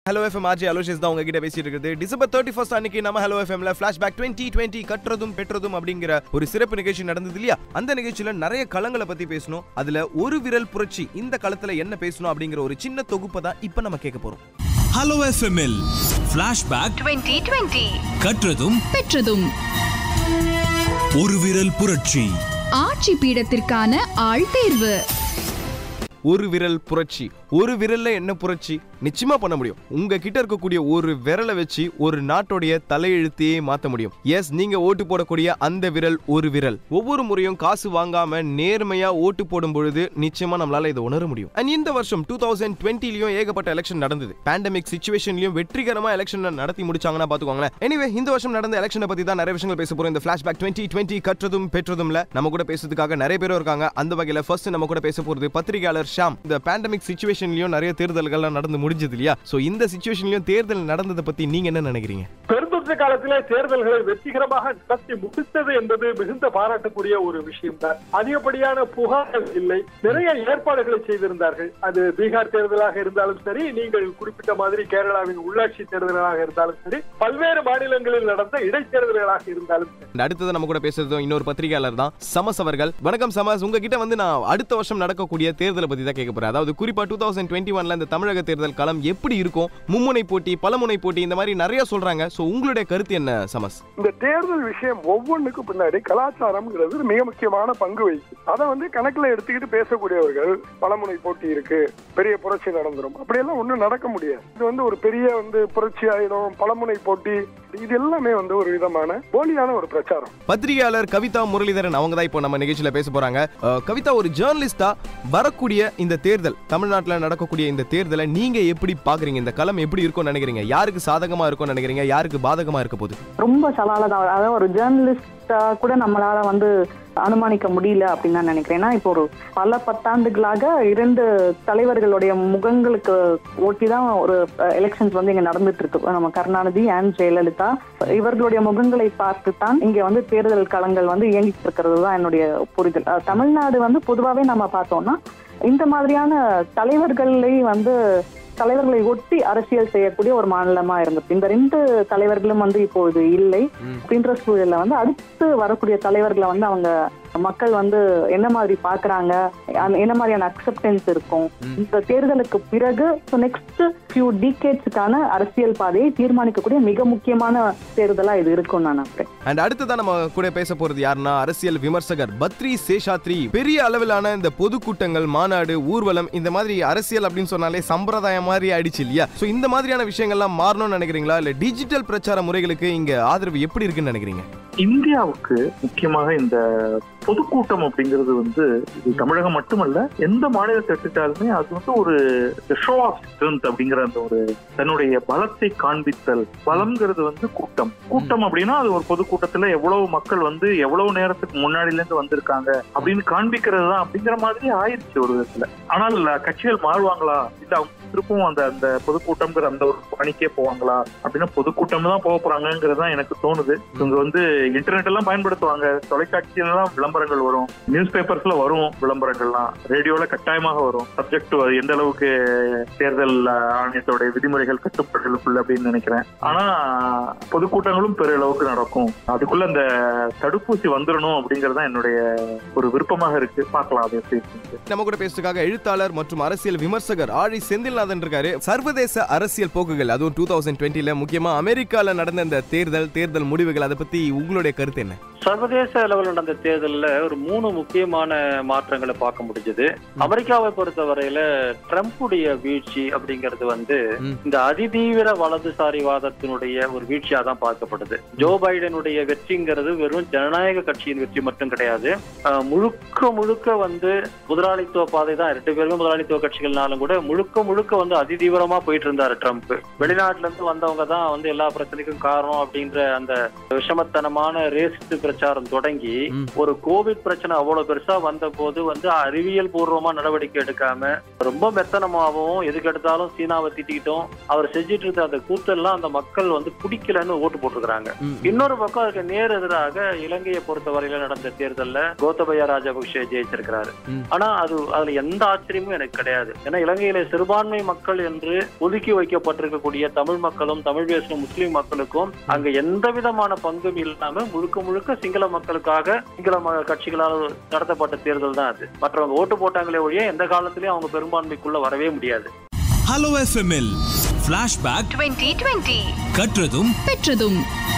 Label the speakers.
Speaker 1: Hello FM RJ அலோஷிஸ் தான் உங்ககிட்ட பேசிட்டு இருக்குது டிசம்பர் தேர்ட்டி ஃபர்ஸ்ட் அன்னைக்கு நம்ம ஹலோ எஃப்எம்ல ஃபிளாஷ்பேக் டுவெண்ட்டி டுவெண்ட்டி கட்டுறதும் பெற்றதும் அப்படிங்கிற ஒரு சிறப்பு நிகழ்ச்சி நடந்தது இல்லையா அந்த நிகழ்ச்சியில நிறைய களங்களை பத்தி பேசணும் அதுல ஒரு விரல் புரட்சி இந்த களத்துல என்ன பேசணும் அப்படிங்கிற ஒரு சின்ன தொகுப்பை தான் இப்ப நம்ம கேட்க போறோம்
Speaker 2: ஹலோ எஃப்எம்எல் ஃபிளாஷ்பேக்
Speaker 3: 2020
Speaker 2: கற்றதும்
Speaker 4: பெற்றதும்
Speaker 2: ஒரு விரல் புரட்சி
Speaker 4: ஆட்சி பீடத்திற்கான ஆள் தேர்வு
Speaker 1: ஒரு விரல் புரட்சி ஒரு விரல்ல என்ன புரட்சி நிச்சயமா பண்ண முடியும் உங்க கிட்ட இருக்கக்கூடிய ஒரு விரலை வச்சு ஒரு நாட்டுடைய தலையெழுத்தையே மாத்த முடியும் எஸ் நீங்க ஓட்டு போடக்கூடிய அந்த விரல் ஒரு விரல் ஒவ்வொரு முறையும் காசு வாங்காம நேர்மையா ஓட்டு போடும் பொழுது நிச்சயமா நம்மளால இதை உணர முடியும் அண்ட் இந்த வருஷம் டூ தௌசண்ட் டுவெண்ட்டிலையும் ஏகப்பட்ட எலெக்ஷன் நடந்தது பேண்டமிக் சுச்சுவேஷன்லயும் வெற்றிகரமா எலெக்ஷன் நடத்தி முடிச்சாங்கன்னா பாத்துக்கோங்களேன் எனிவே இந்த வருஷம் நடந்த எலெக்ஷனை பத்தி தான் நிறைய விஷயங்கள் பேச போறோம் இந்த ஃபிளாஷ்பேக் டுவெண்ட்டி டுவெண்ட்டி கற்றதும் பெற்றதும்ல நம்ம கூட பேசுறதுக்காக நிறைய பேரும் இருக்காங்க அந்த வகையில ஃபர்ஸ்ட் நம்ம கூட பேச போறது பத்திரிகையாளர் ஷாம் இந்த பேண்டமிக் சுச்சுவேஷன்லயும் நிறைய தேர்தல்கள்லாம் நடந்து முடிஞ்சது இல்லையா சோ இந்த சுச்சுவேஷன்லயும் தேர்தல் நடந்ததை பத்தி நீங்க என்ன நினைக்கிறீங்க
Speaker 5: பெருந்தொற்று காலத்திலே தேர்தல்களை வெற்றிகரமாக நடத்தி முடித்தது என்பது மிகுந்த பாராட்டக்கூடிய ஒரு விஷயம்தான் அதிகப்படியான புகார்கள் இல்லை நிறைய ஏற்பாடுகளை செய்திருந்தார்கள் அது பீகார் தேர்தலாக இருந்தாலும் சரி நீங்கள் குறிப்பிட்ட மாதிரி கேரளாவின் உள்ளாட்சி தேர்தலாக இருந்தாலும் சரி பல்வேறு மாநிலங்களில் நடந்த இடைத்தேர்தல்களாக இருந்தாலும் சரி
Speaker 1: And அடுத்தது நம்ம கூட பேசுறதும் இன்னொரு பத்திரிகையாளர் தான் சமஸ் அவர்கள் வணக்கம் சமஸ் உங்ககிட்ட வந்து நான் அடுத்த வருஷம் நடக்கக்கூடிய தேர்தலை பத்தி தான் கேட்க போறேன் அதாவது குறிப்பா டூ தௌசண்ட் டுவெண்ட்டி ஒன்ல இந்த தமிழக தேர்தல் களம் எப்படி இருக்கும் மும்முனை போட்டி பலமுனை போட்டி இந்த மாதிரி நிறைய சொல்றாங்க சோ உங்களுடைய கருத்து என்ன சமஸ்
Speaker 6: இந்த தேர்தல் விஷயம் ஒவ்வொன்றுக்கும் பின்னாடி கலாச்சாரம்ங்கிறது மிக முக்கியமான பங்கு வகிக்கும் அதை வந்து கணக்குல எடுத்துக்கிட்டு பேசக்கூடியவர்கள் பலமுனை போட்டி இருக்கு பெரிய புரட்சி நடந்துரும் அப்படியெல்லாம் ஒண்ணும் நடக்க முடியாது இது வந்து ஒரு பெரிய வந்து புரட்சி ஆயிடும் பலமுனை போட்டி இது எல்லாமே வந்து ஒரு விதமான போலியான ஒரு பிரச்சாரம்
Speaker 1: பத்திரிகையாளர் கவிதா முரளிதரன் அவங்க தான் இப்போ நம்ம நிகழ்ச்சியில பேச போறாங்க அஹ், கவிதா ஒரு ஜேர்னலிஸ்டா வரக்கூடிய இந்த தேர்தல் தமிழ்நாட்டில் நடக்கக்கூடிய இந்த தேர்தலை நீங்க எப்படி பாக்குறீங்க இந்த களம் எப்படி இருக்கும்னு நினைக்கிறீங்க யாருக்கு சாதகமா இருக்கும்னு நினைக்கிறீங்க யாருக்கு பாதகமா இருக்க போகுது
Speaker 7: ரொம்ப சவாலாக தான் அதாவது ஒரு ஜேர்னலிஸ்டா கூட நம்மளால வந்து அனுமானிக்க முடியல அப்படின்னு நான் நினைக்கிறேன் ஏன்னா இப்போ ஒரு பல பத்தாண்டுகளாக இரண்டு தலைவர்களுடைய முகங்களுக்கு ஓட்டி தான் ஒரு எலெக்ஷன்ஸ் வந்து இங்க நடந்துட்டு இருக்கு நம்ம கருணாநிதி அண்ட் ஜெயலலிதா இவர்களுடைய முகங்களை பார்த்து தான் இங்க வந்து தேர்தல் களங்கள் வந்து இயங்கிட்டு இருக்கிறது தான் என்னுடைய புரிதல் அஹ் தமிழ்நாடு வந்து பொதுவாகவே நம்ம பார்த்தோம்னா இந்த மாதிரியான தலைவர்களை வந்து தலைவர்களை ஒட்டி அரசியல் செய்யக்கூடிய ஒரு மாநிலமா இருந்தது இந்த ரெண்டு தலைவர்களும் வந்து இப்பொழுது இல்லை அப்படின்ற சூழல்ல வந்து அடுத்து வரக்கூடிய தலைவர்களை வந்து அவங்க மக்கள் வந்து என்ன மாதிரி பாக்குறாங்க அந்த- என்ன மாதிரியான அக்செப்டன்ஸ் இருக்கும் இந்த தேர்தலுக்கு பிறகு நெக்ஸ்ட் ஃபியூ டீகேட்ஸுக்கான அரசியல் பாதையை தீர்மானிக்கக்கூடிய மிக முக்கியமான தேர்தலா இது இருக்கும் நான் நம்புறேன்
Speaker 1: அண்ட் அடுத்ததான் நம்ம கூட பேச போறது யாருன்னா அரசியல் விமர்சகர் பத்ரி சேஷாத்ரி பெரிய அளவிலான இந்த பொதுக்கூட்டங்கள் மாநாடு ஊர்வலம் இந்த மாதிரி அரசியல் அப்படின்னு சொன்னாலே சம்பிரதாயம் மாதிரி ஆயிடுச்சு இல்லையா சோ இந்த மாதிரியான விஷயங்கள்லாம் மாறணும்னு நினைக்கிறீங்களா இல்ல டிஜிட்டல் பிரச்சார முறைகளுக்கு இங்க ஆதரவு எப்படி இருக்குன்னு நினைக்கிறீங்க
Speaker 8: இந்தியாவுக்கு முக்கியமாக இந்த பொதுக்கூட்டம் அப்படிங்கிறது வந்து இது தமிழகம் மட்டுமல்ல எந்த மாநிலத்தை எடுத்துட்டாலுமே அது வந்து ஒரு ஷோ ஆஃப் ஸ்ட்ரென்த் அப்படிங்கிற அந்த ஒரு தன்னுடைய பலத்தை காண்பித்தல் பலம்ங்கிறது வந்து கூட்டம் கூட்டம் அப்படின்னா அது ஒரு பொதுக்கூட்டத்துல எவ்வளவு மக்கள் வந்து எவ்வளவு நேரத்துக்கு முன்னாடில இருந்து வந்திருக்காங்க அப்படின்னு காண்பிக்கிறது தான் அப்படிங்கிற மாதிரி ஆயிடுச்சு ஒரு விதத்துல ஆனால் கட்சிகள் மாறுவாங்களா இல்ல அவங்க திருப்பவும் அந்த அந்த பொதுக்கூட்டம்ங்கிற அந்த ஒரு பணிக்கே போவாங்களா அப்படின்னா பொதுக்கூட்டம் தான் போக போறாங்கிறது தான் எனக்கு தோணுது இவங்க வந்து இன்டர்நெட் எல்லாம் பயன்படுத்துவாங்க தொலைக்காட்சியில எல்லாம் விளம்பரங்கள் வரும் நியூஸ் பேப்பர்ஸ்ல வரும் விளம்பரங்கள்லாம் ரேடியோல கட்டாயமாக வரும் சப்ஜெக்ட் எந்த அளவுக்கு தேர்தல் ஆணையத்தோட விதிமுறைகள் கட்டுப்பாடுகளுக்குள்ள அப்படின்னு நினைக்கிறேன் ஆனா பொதுக்கூட்டங்களும் பெரிய அளவுக்கு நடக்கும் அதுக்குள்ள அந்த தடுப்பூசி வந்துடணும் அப்படிங்கறது தான் என்னுடைய ஒரு விருப்பமாக இருக்கு பார்க்கலாம் அது எப்படி இருக்குன்னு.
Speaker 1: நம்ம கூட பேசுறதுக்காக எழுத்தாளர் மற்றும் அரசியல் விமர்சகர் ஆழி செந்தில்நாதன் இருக்காரு சர்வதேச அரசியல் போக்குகள் அதுவும் டூ தௌசண்ட் டுவெண்ட்டில முக்கியமா அமெரிக்கால நடந்த இந்த தேர்தல் தேர்தல் முடிவுகள் அதை பத்தி உங்களுடைய கருத்து என்ன
Speaker 9: சர்வதேச அளவில் நடந்த தேர்தலில் ஒரு மூணு முக்கியமான மாற்றங்களை பார்க்க முடிஞ்சது அமெரிக்காவை பொறுத்தவரையில ட்ரம்புடைய வீழ்ச்சி அப்படிங்கிறது வந்து
Speaker 1: ம்.
Speaker 9: இந்த அதிதீவிர வலதுசாரிவாதத்தினுடைய ஒரு வீழ்ச்சியா தான் பார்க்கப்படுது ஜோ பைடனுடைய வெற்றிங்கிறது வெறும் ஜனநாயக கட்சியின் வெற்றி மட்டும் கிடையாது அஹ், முழுக்க முழுக்க வந்து முதலாளித்துவ பாதை தான் ரெண்டு பேருமே முதலாளித்துவ கட்சிகள்னாலும் கூட முழுக்க முழுக்க வந்து அதிதீவிரமா போயிட்டு இருந்தாரு ட்ரம்ப் வெளிநாட்டுல இருந்து வந்தவங்க தான் வந்து எல்லா பிரச்சனைக்கும் காரணம் அப்படின்ற அந்த விஷமத்தனமான ரேசிஸ்ட் பிரச்சாரம் தொடங்கி ஒரு கோவிட் பிரச்சனை அவ்வளவு பெருசா வந்த போது வந்து அறிவியல் பூர்வமா நடவடிக்கை எடுக்காம ரொம்ப மெத்தனமாகவும் எதுக்கு எடுத்தாலும் சீனாவை திட்டிக்கிட்டோம் அவர் செஞ்சுட்டு இருந்த அந்த கூத்தெல்லாம் அந்த மக்கள் வந்து பிடிக்கலன்னு ஓட்டு போட்டிருக்கிறாங்க இன்னொரு பக்கம் அதுக்கு நேர் எதிராக இலங்கையை பொறுத்தவரையில நடந்த தேர்தல்ல கோத்தபயா ராஜபக்ஷ ஜெயிச்சிருக்கிறாரு ஆனா அது அதுல எந்த ஆச்சரியமும் எனக்கு கிடையாது ஏன்னா இலங்கையில சிறுபான்மை மக்கள் என்று ஒதுக்கி வைக்கப்பட்டிருக்கக்கூடிய தமிழ் மக்களும் தமிழ் பேசும் முஸ்லிம் மக்களுக்கும் அங்க எந்த விதமான பங்கும் இல்லாம முழுக்க முழுக்க சிங்கள மக்களுக்காக சிங்கள ம- கட்சிகளால் நடத்தப்பட்ட தேர்தல் தான் அது மற்றவங்க ஓட்டு போட்டாங்களே ஒழிய எந்த காலத்திலயும் அவங்க பெரும்பான்மைக்குள்ள வரவே முடியாது
Speaker 2: ஹலோ எஃப்எம்எல் ஃபிளாஷ்பேக்
Speaker 4: 2020
Speaker 2: கற்றதும்
Speaker 4: பெற்றதும்